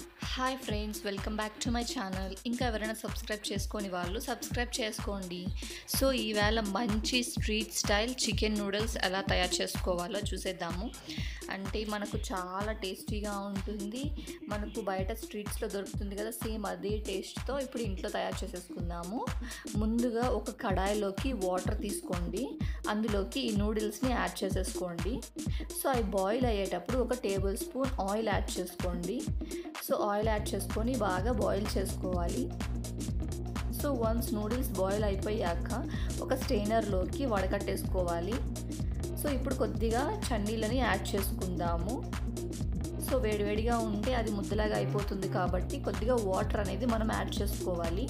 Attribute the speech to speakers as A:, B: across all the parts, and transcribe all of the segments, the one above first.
A: hi friends welcome back to my channel ఇంకా ఎవరైనా subscribe చేసుకొని వాళ్ళు సబ్స్క్రైబ్ చేసుకోండి సో ఈవేళ మంచి స్ట్రీట్ స్టైల్ చికెన్ నూడిల్స్ ఎలా తయారు చేసుకోవాలో చూసేద్దాము అంటే మనకు చాలా టేస్టీగా ఉంటుంది మనకు బయట స్ట్రీట్స్లో దొరుకుతుంది కదా సేమ్ అదే టేస్ట్తో ఇప్పుడు ఇంట్లో తయారు చేసేసుకుందాము ముందుగా ఒక కడాయిలోకి వాటర్ తీసుకోండి అందులోకి ఈ నూడిల్స్ని యాడ్ చేసేసుకోండి సో అవి బాయిల్ అయ్యేటప్పుడు ఒక టేబుల్ స్పూన్ ఆయిల్ యాడ్ చేసుకోండి సో ఆయిల్ యాడ్ చేసుకొని బాగా బాయిల్ చేసుకోవాలి సో వన్స్ నూడిల్స్ బాయిల్ అయిపోయాక ఒక స్టెయినర్లోకి వడకట్టేసుకోవాలి సో ఇప్పుడు కొద్దిగా చన్నీళ్ళని యాడ్ చేసుకుందాము సో వేడివేడిగా ఉంటే అది ముద్దలాగా అయిపోతుంది కాబట్టి కొద్దిగా వాటర్ అనేది మనం యాడ్ చేసుకోవాలి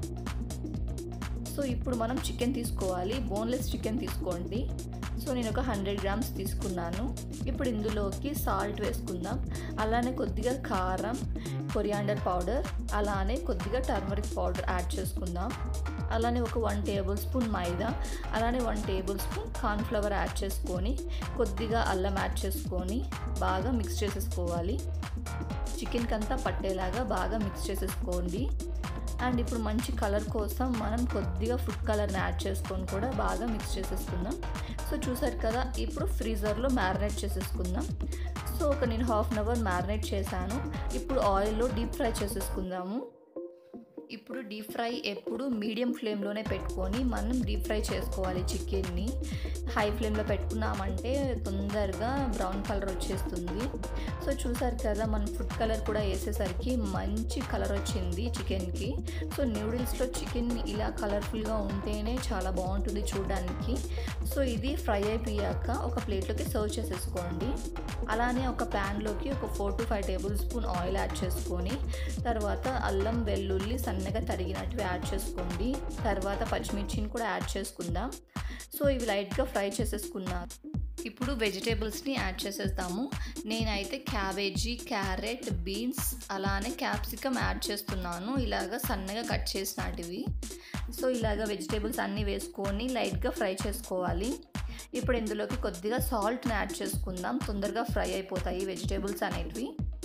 A: సో ఇప్పుడు మనం చికెన్ తీసుకోవాలి బోన్లెస్ చికెన్ తీసుకోండి సో నేను ఒక హండ్రెడ్ గ్రామ్స్ తీసుకున్నాను ఇప్పుడు ఇందులోకి సాల్ట్ వేసుకుందాం అలానే కొద్దిగా కారం కొరియాండర్ పౌడర్ అలానే కొద్దిగా టర్మరిక్ పౌడర్ యాడ్ చేసుకుందాం అలానే ఒక వన్ టేబుల్ స్పూన్ మైదా అలానే one tablespoon cornflour add చేసుకొని కొద్దిగా అల్లం యాడ్ చేసుకొని బాగా మిక్స్ చేసేసుకోవాలి చికెన్కి అంతా పట్టేలాగా బాగా మిక్స్ చేసేసుకోండి అండ్ ఇప్పుడు మంచి కలర్ కోసం మనం కొద్దిగా ఫుడ్ కలర్ని యాడ్ చేసుకొని కూడా బాగా మిక్స్ చేసేసుకుందాం సో చూసారు కదా ఇప్పుడు ఫ్రీజర్లో మ్యారినేట్ చేసేసుకుందాం సో ఒక నేను హాఫ్ అన్ అవర్ మ్యారినేట్ చేశాను ఇప్పుడు ఆయిల్లో డీప్ ఫ్రై చేసేసుకుందాము ఇప్పుడు డీప్ ఫ్రై ఎప్పుడు మీడియం ఫ్లేమ్లోనే పెట్టుకొని మనం డీప్ ఫ్రై చేసుకోవాలి చికెన్ని హై ఫ్లేమ్లో పెట్టుకున్నామంటే తొందరగా బ్రౌన్ కలర్ వచ్చేస్తుంది సో చూసారు కదా మనం ఫుడ్ కలర్ కూడా వేసేసరికి మంచి కలర్ వచ్చింది చికెన్కి సో న్యూడిల్స్లో చికెన్ ఇలా కలర్ఫుల్గా ఉంటేనే చాలా బాగుంటుంది చూడడానికి సో ఇది ఫ్రై అయిపోయాక ఒక ప్లేట్లోకి సర్వ్ చేసేసుకోండి అలానే ఒక ప్యాన్లోకి ఒక four to five tablespoon oil add చేసుకొని తర్వాత అల్లం వెల్లుల్లి సన్నగా తరిగినట్టు యాడ్ చేసుకోండి తర్వాత పచ్చిమిర్చిని కూడా యాడ్ చేసుకుందాం సో ఇవి లైట్గా ఫ్రై చేసేసుకున్నా ఇప్పుడు వెజిటేబుల్స్ని యాడ్ చేసేస్తాము నేనైతే క్యాబేజీ క్యారెట్ బీన్స్ అలానే క్యాప్సికమ్ యాడ్ చేస్తున్నాను ఇలాగ సన్నగా కట్ చేసినటివి సో ఇలాగ వెజిటేబుల్స్ అన్నీ వేసుకొని లైట్గా ఫ్రై చేసుకోవాలి ఇప్పుడు ఇందులోకి కొద్దిగా సాల్ట్ని యాడ్ చేసుకుందాం తొందరగా ఫ్రై అయిపోతాయి వెజిటేబుల్స్ అనేటివి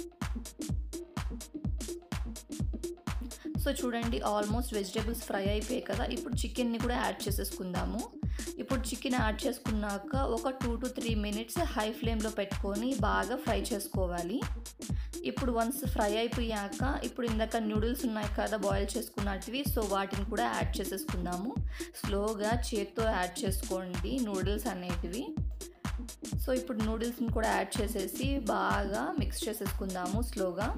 A: సో చూడండి ఆల్మోస్ట్ వెజిటేబుల్స్ ఫ్రై అయిపోయాయి కదా ఇప్పుడు చికెన్ని కూడా యాడ్ చేసేసుకుందాము ఇప్పుడు చికెన్ యాడ్ చేసుకున్నాక ఒక two to three minutes high ఫ్లేమ్లో పెట్టుకొని బాగా ఫ్రై చేసుకోవాలి ఇప్పుడు వన్స్ ఫ్రై అయిపోయాక ఇప్పుడు ఇందాక నూడిల్స్ ఉన్నాయి కదా బాయిల్ చేసుకున్నటివి సో వాటిని కూడా యాడ్ చేసేసుకుందాము స్లోగా చేత్తో యాడ్ చేసుకోండి నూడిల్స్ అనేటివి సో ఇప్పుడు నూడిల్స్ని కూడా యాడ్ చేసేసి బాగా మిక్స్ చేసేసుకుందాము స్లోగా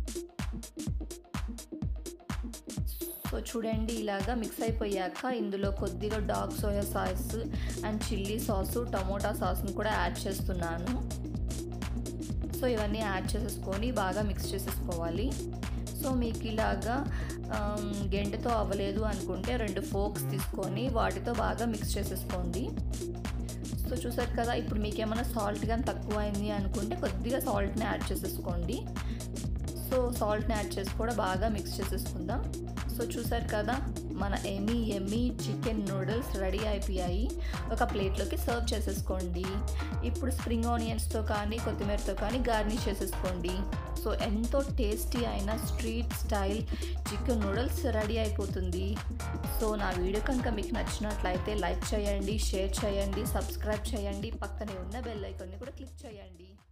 A: సో చూడండి ఇలాగా మిక్స్ అయిపోయాక ఇందులో కొద్దిగా dark soya sauce and chilli sauce tomato సాస్ని కూడా యాడ్ చేస్తున్నాను సో ఇవన్నీ యాడ్ చేసేసుకొని బాగా మిక్స్ చేసేసుకోవాలి సో మీకు ఇలాగా గెంటతో అవ్వలేదు అనుకుంటే రెండు ఫోక్స్ తీసుకొని వాటితో బాగా మిక్స్ చేసేసుకోండి సో చూసారు కదా ఇప్పుడు మీకు ఏమైనా సాల్ట్ కానీ తక్కువ అయింది అనుకుంటే కొద్దిగా సాల్ట్ని యాడ్ చేసేసుకోండి సో సాల్ట్ని యాడ్ చేసి కూడా బాగా మిక్స్ చేసేసుకుందాం సో చూసారు కదా మన ఎమీ ఎమీ చికెన్ నూడిల్స్ రెడీ అయిపోయాయి ఒక ప్లేట్లోకి సర్వ్ చేసేసుకోండి ఇప్పుడు స్ప్రింగ్ ఆనియన్స్తో కానీ కొత్తిమీరతో కానీ గార్నిష్ చేసేసుకోండి సో ఎంతో టేస్టీ అయిన street style chicken noodles ready అయిపోతుంది సో నా వీడియో కనుక మీకు నచ్చినట్లయితే లైక్ చేయండి షేర్ చేయండి సబ్స్క్రైబ్ చేయండి పక్కనే ఉన్న బెల్ ఐకాన్ని కూడా క్లిక్ చేయండి